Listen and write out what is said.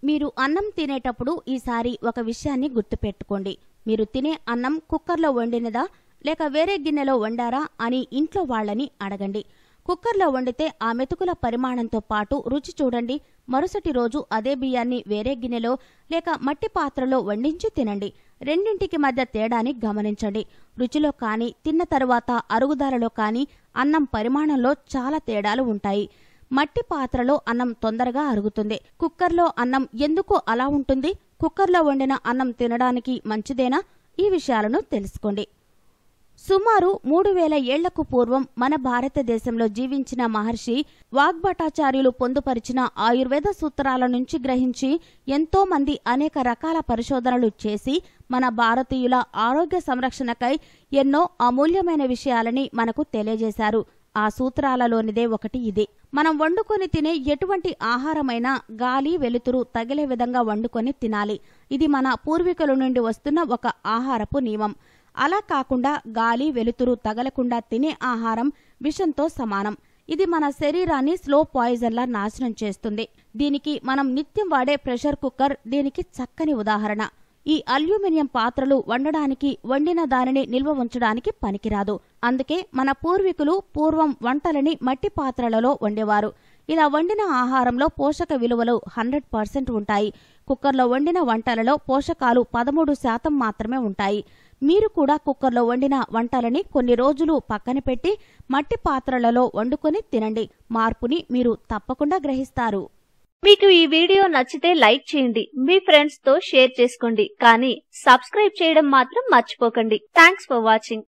మీరు అన్నం తినేటప్పుడు ఈసారి ఒక విషయాన్ని గుర్తుపెట్టుకోండి మీరు తినే అన్నం కుక్కర్లో వండినదా లేక వేరే గిన్నెలో వండారా అని ఇంట్లో వాళ్ళని అడగండి కుక్కర్లో వండితే ఆ మెతుకుల పరిమాణంతో పాటు రుచి చూడండి మరుసటి రోజు అదే బియ్యాన్ని వేరే గిన్నెలో లేక మట్టి పాత్రలో వండించి తినండి రెండింటికి మధ్య తేడాని గమనించండి రుచిలో కానీ తిన్న తరువాత అరుగుదలలో కానీ అన్నం పరిమాణంలో చాలా తేడాలు ఉంటాయి మట్టి పాత్రలో అన్నం తొందరగా అరుగుతుంది కుక్కర్లో అన్నం ఎందుకు అలా ఉంటుంది కుక్కర్లో వండిన అన్నం తినడానికి మంచిదేనా ఈ విషయాలను తెలుసుకోండి సుమారు మూడు వేల ఏళ్లకు పూర్వం మన భారతదేశంలో జీవించిన మహర్షి వాగ్భటాచార్యులు పొందుపరిచిన ఆయుర్వేద సూత్రాల నుంచి గ్రహించి ఎంతో మంది అనేక రకాల పరిశోధనలు చేసి మన భారతీయుల ఆరోగ్య సంరక్షణకై ఎన్నో అమూల్యమైన విషయాలని మనకు తెలియజేశారు ఆ సూత్రాలలోనిదే ఒకటి ఇది మనం వండుకొని తినే ఎటువంటి ఆహారమైనా గాలి వెలుతురు తగిలే విధంగా వండుకొని తినాలి ఇది మన పూర్వీకుల నుండి వస్తున్న ఒక ఆహారపు నియమం అలా కాకుండా గాలి వెలుతురు తగలకుండా తినే ఆహారం విషంతో సమానం ఇది మన శరీరాన్ని స్లో పాయిజన్లా నాశనం చేస్తుంది దీనికి మనం నిత్యం వాడే ప్రెషర్ కుక్కర్ దీనికి చక్కని ఉదాహరణ ఈ అల్యూమినియం పాత్రలు వండడానికి వండిన దానిని నిల్వ ఉంచడానికి పనికిరాదు అందుకే మన పూర్వీకులు పూర్వం వంటలని మట్టి పాత్రలలో వండేవారు ఇలా వండిన ఆహారంలో పోషక విలువలు హండ్రెడ్ పర్సెంట్ ఉంటాయి కుక్కర్లో వండిన వంటలలో పోషకాలు పదమూడు శాతం మాత్రమే ఉంటాయి మీరు కూడా కుక్కర్లో వండిన వంటలని కొన్ని రోజులు పక్కన పెట్టి మట్టి పాత్రలలో వండుకొని తినండి మార్పుని మీరు తప్పకుండా గ్రహిస్తారు మీకు ఈ వీడియో నచ్చితే లైక్ చేయండి మీ ఫ్రెండ్స్ తో షేర్ చేసుకోండి కానీ సబ్స్క్రైబ్ చేయడం మాత్రం మర్చిపోకండి థ్యాంక్స్ ఫర్ వాచింగ్